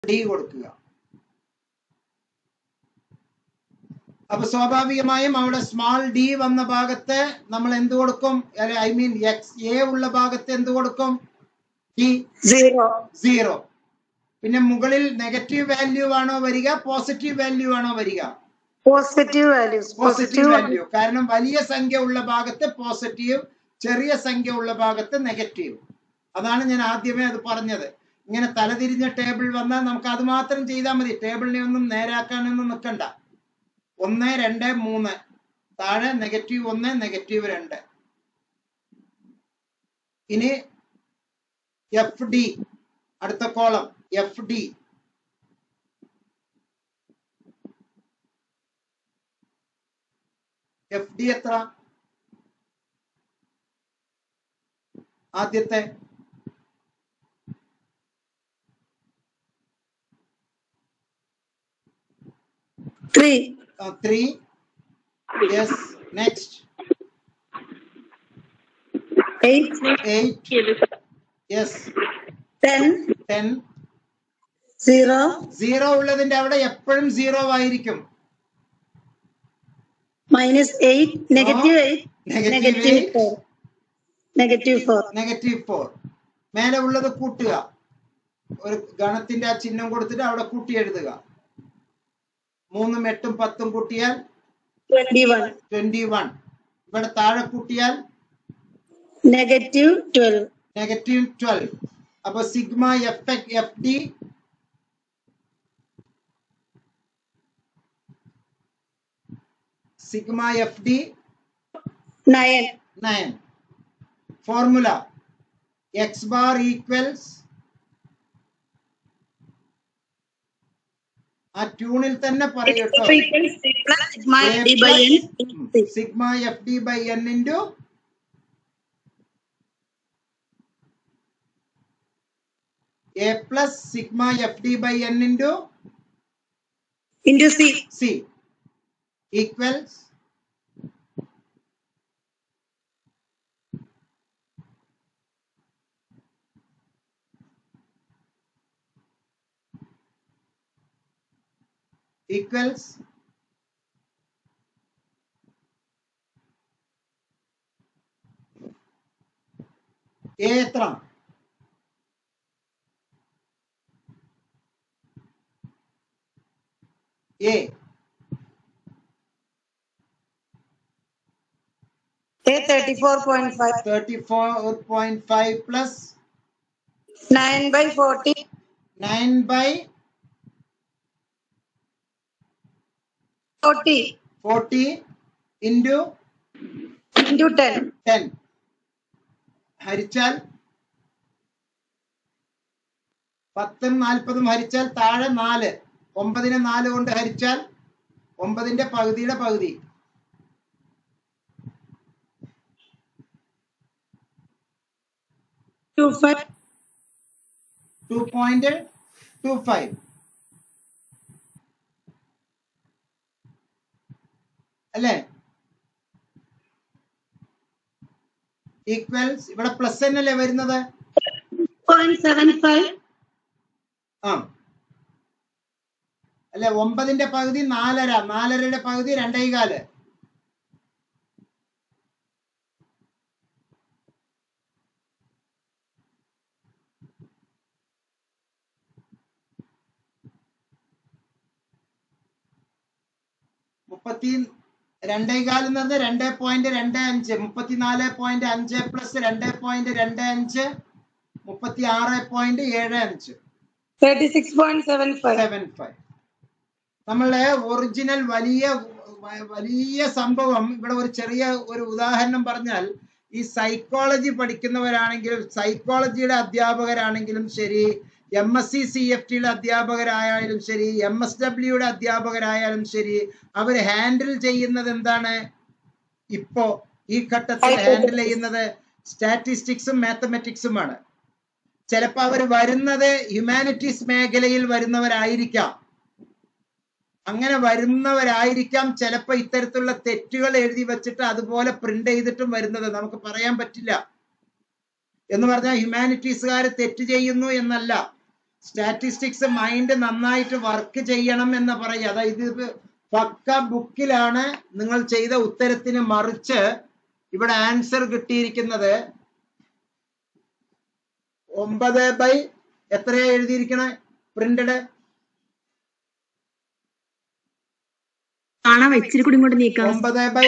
D കൊടുക്കുക അപ്പൊ സ്വാഭാവികമായും അവിടെ സ്മാൾ ഡി വന്ന ഭാഗത്ത് നമ്മൾ എന്ത് കൊടുക്കും ഐ മീൻ എക്സ് എ ഉള്ള ഭാഗത്ത് എന്ത് കൊടുക്കും ടി സീറോ സീറോ പിന്നെ മുകളിൽ നെഗറ്റീവ് വാല്യൂ ആണോ വരിക പോസിറ്റീവ് വാല്യൂ ആണോ വരിക positive values positive positive value കാരണം വലിയ സംഖ്യ ഉള്ള ഭാഗത്ത് പോസിറ്റീവ് ചെറിയ സംഖ്യ ഉള്ള ഭാഗത്ത് നെഗറ്റീവ് അതാണ് ഞാൻ ആദ്യമേ അത് പറഞ്ഞത് ഇങ്ങനെ തലതിരിഞ്ഞ ടേബിൾ വന്നാൽ നമുക്ക് അത് മാത്രം ചെയ്താൽ മതി ടേബിളിനെ ഒന്നും നേരാക്കാനൊന്നും നിൽക്കണ്ട ഒന്ന് രണ്ട് മൂന്ന് താഴെ നെഗറ്റീവ് ഒന്ന് നെഗറ്റീവ് രണ്ട് ഇനി എഫ് ഡി അടുത്ത column F D F D എത്ര ആദ്യത്തെ three three yes next eight eight yes ten ten zero zero ഉള്ളതിന്റെ അവിടെ എപ്പോഴും സീറോ ആയിരിക്കും minus eight negative eight negative negative eight four negative four negative four മേലെ ഉള്ളത് കൂട്ടുക ഒരു ഗണത്തിന്റെ ആ ചിഹ്നം കൊടുത്തിട്ട് അവിടെ കൂട്ടി എഴുതുക മൂന്നും എട്ടും പത്തും കൂട്ടിയാൽ ട്വന്റി വൺ ട്വന്റി വൺ ഇവിടെ താഴെ കൂട്ടിയാൽ നെഗറ്റീവ് ട്വൽവ് നെഗറ്റീവ് ട്വൽവ് അപ്പൊ sigma F F D sigma F D nine nine formula X bar equals ആ ട്യൂണിൽ തന്നെ പറയൂട്ടോ sigma F D by N into A plus sigma F D by N into into C C equals equals A എത്ര A A thirty four point five thirty four point five plus nine by forty nine by forty forty into into ten ten ഹരിച്ചാൽ പത്തും നാൽപ്പതും ഹരിച്ചാൽ താഴെ നാല് ഒമ്പതിനെ നാല് കൊണ്ട് ഹരിച്ചാൽ ഒമ്പതിന്റെ പകുതിയുടെ പകുതി two five two point two five അല്ലേ ഈക്വൽസ് ഇവിടെ പ്ലസ് എൻ അല്ലേ വരുന്നത് പോയിന്റ് സെവൻ ഫൈവ് ആ അല്ലെ ഒമ്പതിന്റെ പകുതി നാലര നാലരയുടെ പകുതി രണ്ടേകാല് മുപ്പത്തി രണ്ടേകാൽ എന്ന് പറഞ്ഞാൽ രണ്ട് പോയിന്റ് രണ്ട് അഞ്ച് മുപ്പത്തിനാല് പോയിന്റ് അഞ്ച് പ്ലസ് രണ്ട് പോയിന്റ് രണ്ട് അഞ്ച് മുപ്പത്തി ആറ് പോയിന്റ് ഏഴ് അഞ്ച് thirty six point seven five seven five നമ്മളെ ഒറിജിനൽ വലിയ വ- വലിയ സംഭവം ഇവിടെ ഒരു ചെറിയ ഒരു ഉദാഹരണം പറഞ്ഞാൽ ഈ സൈക്കോളജി പഠിക്കുന്നവരാണെങ്കിലും സൈക്കോളജിയുടെ അധ്യാപകരാണെങ്കിലും ശരി M S C C F ടിയുടെ അധ്യാപകരായാലും ശരി എം എസ് ഡബ്ല്യുയുടെ അധ്യാപകരായാലും ശരി അവർ ഹാൻഡിൽ ചെയ്യുന്നത് എന്താണ് ഇപ്പോ ഈ ഘട്ടത്തിൽ ഹാൻഡിൽ ചെയ്യുന്നത് സ്റ്റാറ്റിസ്റ്റിക്സും മാത്തമെറ്റിക്സുമാണ് ചിലപ്പോൾ അവർ വരുന്നത് ഹ്യൂമാനിറ്റീസ് മേഖലയിൽ വരുന്നവരായിരിക്കാം അങ്ങനെ വരുന്നവരായിരിക്കാം ചിലപ്പോൾ ഇത്തരത്തിലുള്ള തെറ്റുകൾ എഴുതി വെച്ചിട്ട് അതുപോലെ പ്രിന്റ് ചെയ്തിട്ടും വരുന്നത് നമുക്ക് പറയാൻ പറ്റില്ല എന്ന് പറഞ്ഞാൽ ഹ്യൂമാനിറ്റീസുകാർ തെറ്റ് ചെയ്യുന്നു എന്നല്ല സ്റ്റാറ്റിസ്റ്റിക്സ് മൈൻഡ് നന്നായിട്ട് വർക്ക് ചെയ്യണം എന്ന് പറയുക അതായത് ഇത് പക്ക ബുക്കിലാണ് നിങ്ങൾ ചെയ്ത ഉത്തരത്തിന് മറിച്ച് ഇവിടെ ആൻസർ കിട്ടിയിരിക്കുന്നത് ഒമ്പത് ബൈ എത്രയാ എഴുതിയിരിക്കണേ പ്രിന്റഡ് കാണാൻ ഇച്ചിരി കൂടി ഇങ്ങോട്ട് നീക്കാം ഒമ്പത് ബൈ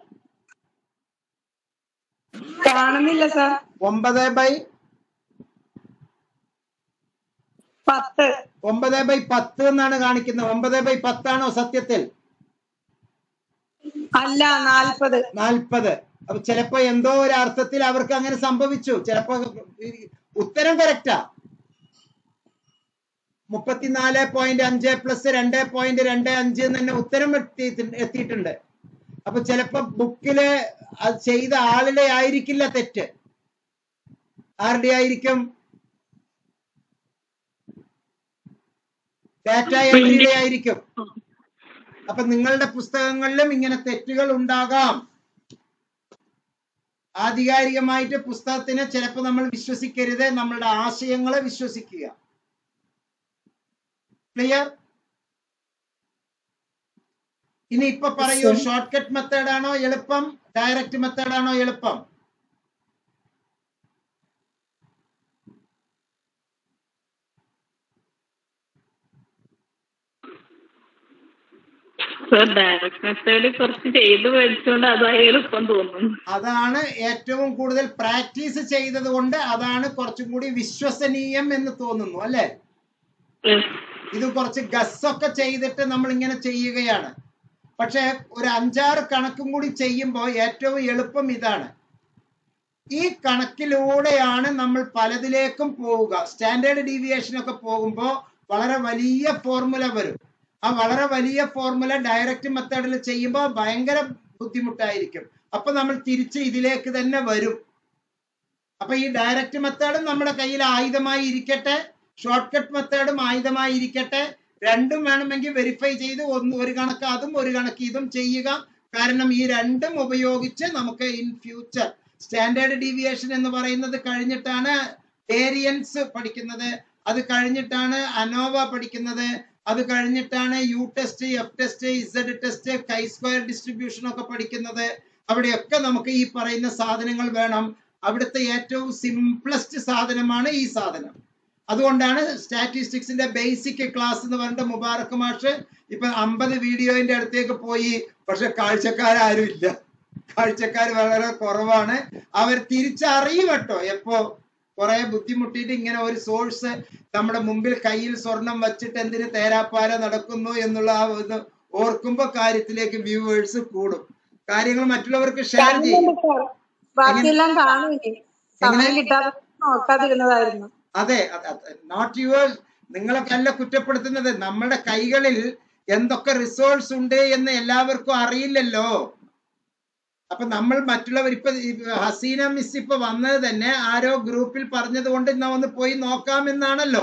കാണുന്നില്ല സാർ ഒമ്പത് ബൈ പത്ത് ഒമ്പത് ബൈ പത്ത് എന്നാണ് കാണിക്കുന്നത് ഒമ്പത് ബൈ പത്താണോ സത്യത്തിൽ അല്ല നാൽപ്പത് നാൽപ്പത് അപ്പൊ ചിലപ്പോ എന്തോ ഒരു അർത്ഥത്തിൽ അവർക്ക് അങ്ങനെ സംഭവിച്ചു ചിലപ്പോ ഈ ഉത്തരം കറക്റ്റാ മുപ്പത്തിനാല് പോയിന്റ് അഞ്ച് പ്ലസ് രണ്ട് പോയിന്റ് രണ്ട് അഞ്ച് എന്ന് തന്നെ ഉത്തരം എത്തി- എത്തിയിട്ടുണ്ട് അപ്പൊ ചിലപ്പോ ബുക്കില് അത് ചെയ്ത ആളുടെ ആയിരിക്കില്ല തെറ്റ് ആരുടെ ആയിരിക്കും ഡാറ്റ എൻട്രിയുടെ ആയിരിക്കും അപ്പൊ നിങ്ങളുടെ പുസ്തകങ്ങളിലും ഇങ്ങനെ തെറ്റുകൾ ഉണ്ടാകാം ആധികാരികമായിട്ട് പുസ്തകത്തിനെ ചിലപ്പോൾ നമ്മൾ വിശ്വസിക്കരുത് നമ്മളുടെ ആശയങ്ങളെ വിശ്വസിക്കുക ക്ലിയർ ഇനി ഇപ്പൊ പറയൂ ഷോർട്ട് കട്ട് മെത്തേഡ് ആണോ എളുപ്പം ഡയറക്റ്റ് മെത്തേഡ് ആണോ എളുപ്പം സർ ഡയറക്ട് മെത്തേഡ് കുറച്ച് ചെയ്ത് പഠിച്ചുകൊണ്ട് അതായി എളുപ്പം തോന്നുന്നു അതാണ് ഏറ്റവും കൂടുതൽ പ്രാക്ടീസ് ചെയ്തത് കൊണ്ട് അതാണ് കുറച്ചും കൂടി വിശ്വസനീയം എന്ന് തോന്നുന്നു അല്ലെ Yes. ഇത് കുറച്ച് ഗസ്സൊക്കെ ചെയ്തിട്ട് നമ്മൾ ഇങ്ങനെ ചെയ്യുകയാണ് പക്ഷെ ഒരു അഞ്ചാറ് കണക്കും കൂടി ചെയ്യുമ്പോൾ ഏറ്റവും എളുപ്പം ഇതാണ് ഈ കണക്കിലൂടെയാണ് നമ്മൾ പലതിലേക്കും പോവുക സ്റ്റാൻഡേർഡ് ഡീവിയേഷൻ ഒക്കെ പോകുമ്പോൾ വളരെ വലിയ ഫോർമുല വരും ആ വളരെ വലിയ ഫോർമുല ഡയറക്റ്റ് മെത്തേഡിൽ ചെയ്യുമ്പോൾ ഭയങ്കര ബുദ്ധിമുട്ടായിരിക്കും അപ്പൊ നമ്മൾ തിരിച്ച് ഇതിലേക്ക് തന്നെ വരും അപ്പൊ ഈ ഡയറക്റ്റ് മെത്തേഡും നമ്മുടെ കയ്യിൽ ആയുധമായി ഇരിക്കട്ടെ ഷോർട്ട് കട്ട് മെത്തേഡും ആയുധമായി ഇരിക്കട്ടെ രണ്ടും വേണമെങ്കിൽ വെരിഫൈ ചെയ്ത് ഒന്ന് ഒരു കണക്ക് അതും ഒരു കണക്ക് ഇതും ചെയ്യുക കാരണം ഈ രണ്ടും ഉപയോഗിച്ച് നമുക്ക് ഇൻ ഫ്യൂച്ചർ സ്റ്റാൻഡേർഡ് ഡീവിയേഷൻ എന്ന് പറയുന്നത് കഴിഞ്ഞിട്ടാണ് വേരിയൻസ് പഠിക്കുന്നത് അത് കഴിഞ്ഞിട്ടാണ് അനോവ പഠിക്കുന്നത് അത് കഴിഞ്ഞിട്ടാണ് U test F test Z test chi square distribution ഒക്കെ പഠിക്കുന്നത് അവിടെയൊക്കെ നമുക്ക് ഈ പറയുന്ന സാധനങ്ങൾ വേണം അവിടുത്തെ ഏറ്റവും സിംപ്ലസ്റ്റ് സാധനമാണ് ഈ സാധനം അതുകൊണ്ടാണ് സ്റ്റാറ്റിസ്റ്റിക്സിന്റെ ബേസിക് ക്ലാസ് എന്ന് പറഞ്ഞിട്ട് മുബാറക്ക് മാഷ് ഇപ്പൊ അമ്പത് വീഡിയോന്റെ അടുത്തേക്ക് പോയി പക്ഷെ കാഴ്ചക്കാരും ഇല്ല കാഴ്ചക്കാർ വളരെ കുറവാണ് അവർ തിരിച്ചറിയും കേട്ടോ എപ്പോ കുറെ ബുദ്ധിമുട്ടിയിട്ട് ഇങ്ങനെ ഒരു സോഴ്സ് നമ്മുടെ മുമ്പിൽ കയ്യിൽ സ്വർണം വച്ചിട്ട് എന്തിന് തേരാപ്പാര നടക്കുന്നു എന്നുള്ള ആ ഇത് ഓർക്കുമ്പോ കാര്യത്തിലേക്ക് വ്യൂവേഴ്സ് കൂടും കാര്യങ്ങൾ മറ്റുള്ളവർക്ക് ഷെയർ ചെയ്യും കാണുന്നുണ്ട് സാർ ബാക്കിയെല്ലാം കാണും ഇനി സമയം കിട്ടാതെ നോക്കാതിരുന്നതായിരുന്നു അതെ നോട്ട് യുവർ നിങ്ങളൊക്കെ അല്ല കുറ്റപ്പെടുത്തുന്നത് നമ്മുടെ കൈകളിൽ എന്തൊക്കെ റിസോഴ്സ് ഉണ്ട് എന്ന് എല്ലാവർക്കും അറിയില്ലല്ലോ അപ്പൊ നമ്മൾ മറ്റുള്ളവർ ഇപ്പൊ ഈ ഹസീന മിസ് ഇപ്പൊ വന്നത് തന്നെ ആരോ ഗ്രൂപ്പിൽ പറഞ്ഞത് കൊണ്ട് ഇന്നാ ഒന്ന് പോയി നോക്കാമെന്നാണല്ലോ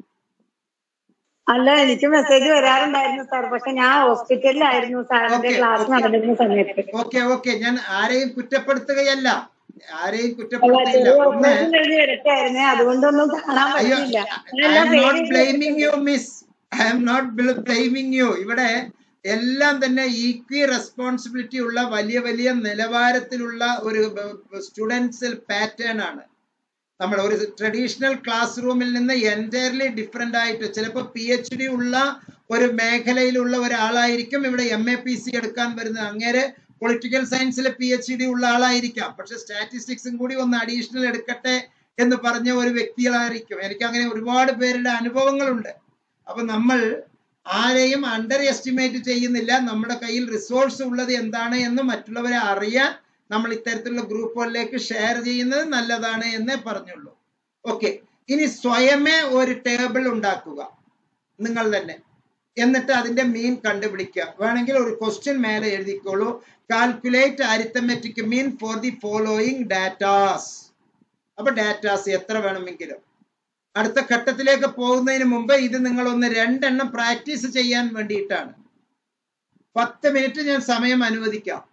അല്ല എനിക്ക് മെസ്സേജ് വരാറുണ്ടായിരുന്നു സാർ പക്ഷെ ഞാൻ ഹോസ്പിറ്റലിലായിരുന്നു സാറിന്റെ Okay, ക്ലാസ് okay. നടന്നിരുന്ന സമയത്ത് ഓക്കെ ഓക്കെ ഞാൻ ആരെയും കുറ്റപ്പെടുത്തുകയല്ല ആരെയും അല്ല കുറ്റപ്പെടുത്തില്ല ചെറിയ ഒന്ന് ഓപ്പറേഷൻ കഴിഞ്ഞ് കിടക്കായിരുന്നേ അതുകൊണ്ടൊന്നും കാണാൻ അയ്യോ പറ്റില്ല I am not blaming you miss I am not blaming you ഇവിടെ എല്ലാം തന്നെ ഈക്വി റെസ്പോൺസിബിലിറ്റി ഉള്ള വലിയ വലിയ നിലവാരത്തിലുള്ള ഒരു സ്റ്റുഡൻസിൽ പാറ്റേൺ ആണ് നമ്മൾ ഒരു ട്രഡീഷണൽ ക്ലാസ് റൂമിൽ നിന്ന് എൻറ്റയർലി ഡിഫറെൻ്റ് ആയിട്ട് ചിലപ്പോൾ പി എച്ച് ഡി ഉള്ള ഒരു മേഖലയിലുള്ള ഒരാളായിരിക്കും ഇവിടെ എം എ പി സി എടുക്കാൻ വരുന്നത് അങ്ങേരെ പൊളിറ്റിക്കൽ സയൻസിൽ പി എച്ച് ഡി ഉള്ള ആളായിരിക്കാം പക്ഷെ സ്റ്റാറ്റിസ്റ്റിക്സും കൂടി ഒന്ന് അഡീഷണൽ എടുക്കട്ടെ എന്ന് പറഞ്ഞ ഒരു വ്യക്തികളായിരിക്കും എനിക്ക് അങ്ങനെ ഒരുപാട് പേരുടെ അനുഭവങ്ങളുണ്ട് അപ്പൊ നമ്മൾ ആരെയും അണ്ടർ എസ്റ്റിമേറ്റ് ചെയ്യുന്നില്ല നമ്മുടെ കയ്യിൽ റിസോഴ്സ് ഉള്ളത് എന്താണ് എന്ന് മറ്റുള്ളവരെ അറിയാൻ നമ്മൾ ഇത്തരത്തിലുള്ള ഗ്രൂപ്പുകളിലേക്ക് ഷെയർ ചെയ്യുന്നത് നല്ലതാണ് എന്നേ പറഞ്ഞുള്ളൂ ഓക്കെ ഇനി സ്വയമേ ഒരു ടേബിൾ ഉണ്ടാക്കുക നിങ്ങൾ തന്നെ എന്നിട്ട് അതിന്റെ മീൻ കണ്ടുപിടിക്കുക വേണമെങ്കിൽ ഒരു ക്വസ്റ്റ്യൻ മേലെ എഴുതിക്കോളൂ calculate arithmetic mean for the following datas അപ്പൊ ഡാറ്റാസ് എത്ര വേണമെങ്കിലും അടുത്ത ഘട്ടത്തിലേക്ക് പോകുന്നതിന് മുമ്പ് ഇത് നിങ്ങൾ ഒന്ന് രണ്ടെണ്ണം പ്രാക്ടീസ് ചെയ്യാൻ വേണ്ടിയിട്ടാണ് പത്ത് മിനിറ്റ് ഞാൻ സമയം അനുവദിക്കാം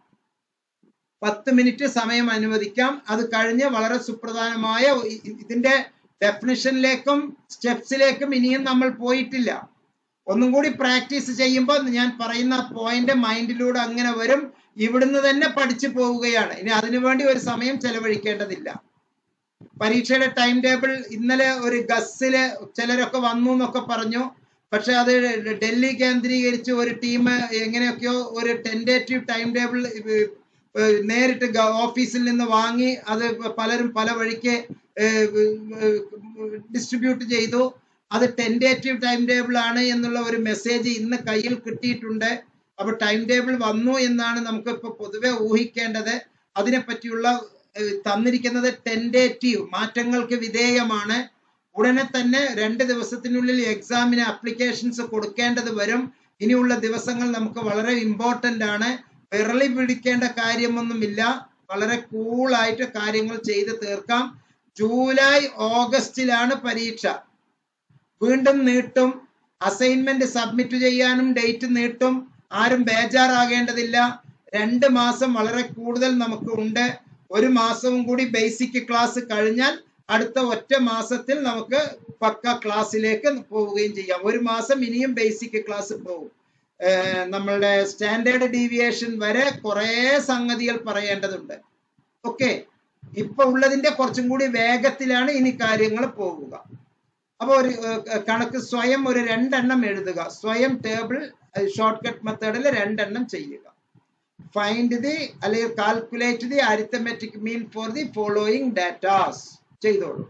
പത്ത് മിനിറ്റ് സമയം അനുവദിക്കാം അത് കഴിഞ്ഞ് വളരെ സുപ്രധാനമായ ഇ- ഇതിന്റെ ഡെഫിനിഷനിലേക്കും സ്റ്റെപ്സിലേക്കും ഇനിയും നമ്മൾ പോയിട്ടില്ല ഒന്നും കൂടി പ്രാക്ടീസ് ചെയ്യുമ്പോൾ ഞാൻ പറയുന്ന പോയിന്റ് മൈൻഡിലൂടെ അങ്ങനെ വരും ഇവിടുന്ന് തന്നെ പഠിച്ചു പോവുകയാണ് ഇനി അതിനുവേണ്ടി ഒരു സമയം ചെലവഴിക്കേണ്ടതില്ല പരീക്ഷയുടെ ടൈം ടേബിൾ ഇന്നലെ ഒരു ഗസ്സില് ചിലരൊക്കെ വന്നു എന്നൊക്കെ പറഞ്ഞു പക്ഷെ അത് ഡൽഹി കേന്ദ്രീകരിച്ച് ഒരു ടീം എങ്ങനെയൊക്കെയോ ഒരു ടെൻഡേറ്റീവ് ടൈം ടേബിൾ നേരിട്ട് ഗ- ഓഫീസിൽ നിന്ന് വാങ്ങി അത് പലരും പല വഴിക്ക് ഡിസ്ട്രിബ്യൂട്ട് ചെയ്തു അത് ടെൻഡേറ്റീവ് ടൈം ടേബിൾ ആണ് എന്നുള്ള ഒരു മെസ്സേജ് ഇന്ന് കയ്യിൽ കിട്ടിയിട്ടുണ്ട് അപ്പൊ ടൈം ടേബിൾ വന്നു എന്നാണ് നമുക്ക് ഇപ്പൊ പൊതുവെ ഊഹിക്കേണ്ടത് അതിനെപ്പറ്റിയുള്ള ഏഹ്, തന്നിരിക്കുന്നത് ടെൻഡേറ്റീവ് മാറ്റങ്ങൾക്ക് വിധേയമാണ് ഉടനെ തന്നെ രണ്ട് ദിവസത്തിനുള്ളിൽ എക്സാമിന് അപ്ലിക്കേഷൻസ് കൊടുക്കേണ്ടത് വരും ഇനിയുള്ള ദിവസങ്ങൾ നമുക്ക് വളരെ ഇമ്പോർട്ടന്റ് ആണ് വിരളി പിടിക്കേണ്ട കാര്യമൊന്നുമില്ല വളരെ കൂളായിട്ട് കാര്യങ്ങൾ ചെയ്ത് തീർക്കാം ജൂലൈ ഓഗസ്റ്റിലാണ് പരീക്ഷ വീണ്ടും നീട്ടും അസൈൻമെന്റ് സബ്മിറ്റ് ചെയ്യാനും ഡേറ്റ് നീട്ടും ആരും ബേജാറാകേണ്ടതില്ല രണ്ട് മാസം വളരെ കൂടുതൽ നമുക്ക് ഉണ്ട് ഒരു മാസവും കൂടി ബേസിക് ക്ലാസ് കഴിഞ്ഞാൽ അടുത്ത ഒറ്റ മാസത്തിൽ നമുക്ക് പക്ക ക്ലാസ്സിലേക്ക് പോവുകയും ചെയ്യാം ഒരു മാസം ഇനിയും ബേസിക് ക്ലാസ് പോകും ഏർ നമ്മളുടെ സ്റ്റാൻഡേർഡ് ഡീവിയേഷൻ വരെ കുറേ സംഗതികൾ പറയേണ്ടതുണ്ട് ഓക്കെ ഇപ്പൊ ഉള്ളതിന്റെ കുറച്ചും കൂടി വേഗത്തിലാണ് ഇനി കാര്യങ്ങൾ പോകുക അപ്പൊ ഒരു ഏർ, കണക്ക് സ്വയം ഒരു രണ്ടെണ്ണം എഴുതുക സ്വയം ടേബിൾ ഷോർട്ട് കട്ട് മെത്തേഡിൽ രണ്ടെണ്ണം ചെയ്യുക ഫൈൻഡ് ദി അല്ലെങ്കിൽ calculate the arithmetic mean for the following datas ചെയ്തോളൂ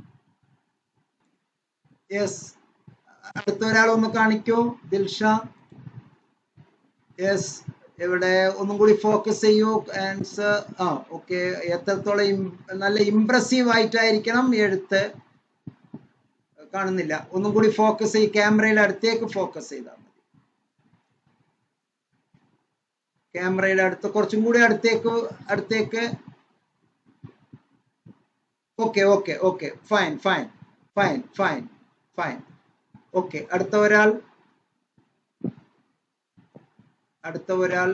യെസ് അടുത്ത ഒരാൾ ഒന്ന് കാണിക്കൂ ദിൽഷ യെസ് ഇവിടെ ഒന്നും കൂടി ഫോക്കസ് ചെയ്യൂ ആൻസർ ആ ഓക്കെ എത്രത്തോളം im- നല്ല ഇംപ്രസീവ് ആയിട്ടായിരിക്കണം എഴുത്ത് കാണുന്നില്ല ഒന്നും കൂടി ഫോക്കസ് ചെയ്യും ക്യാമറയുടെ അടുത്തേക്ക് ഫോക്കസ് ചെയ്താൽ മതി ക്യാമറയുടെ അടുത്ത് കുറച്ചും കൂടി അടുത്തേക്ക് അടുത്തേക്ക് okay okay okay fine fine fine fine fine okay അടുത്ത ഒരാൾ അടുത്ത ഒരാൾ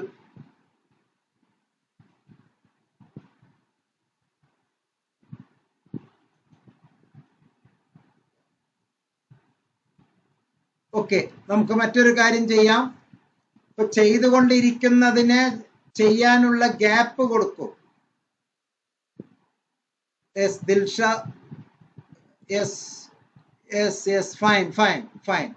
ഓക്കെ നമുക്ക് മറ്റൊരു കാര്യം ചെയ്യാം ഇപ്പൊ ചെയ്തുകൊണ്ടിരിക്കുന്നതിന് ചെയ്യാനുള്ള ഗ്യാപ്പ് കൊടുക്കും yes Dilsha yes yes yes fine fine fine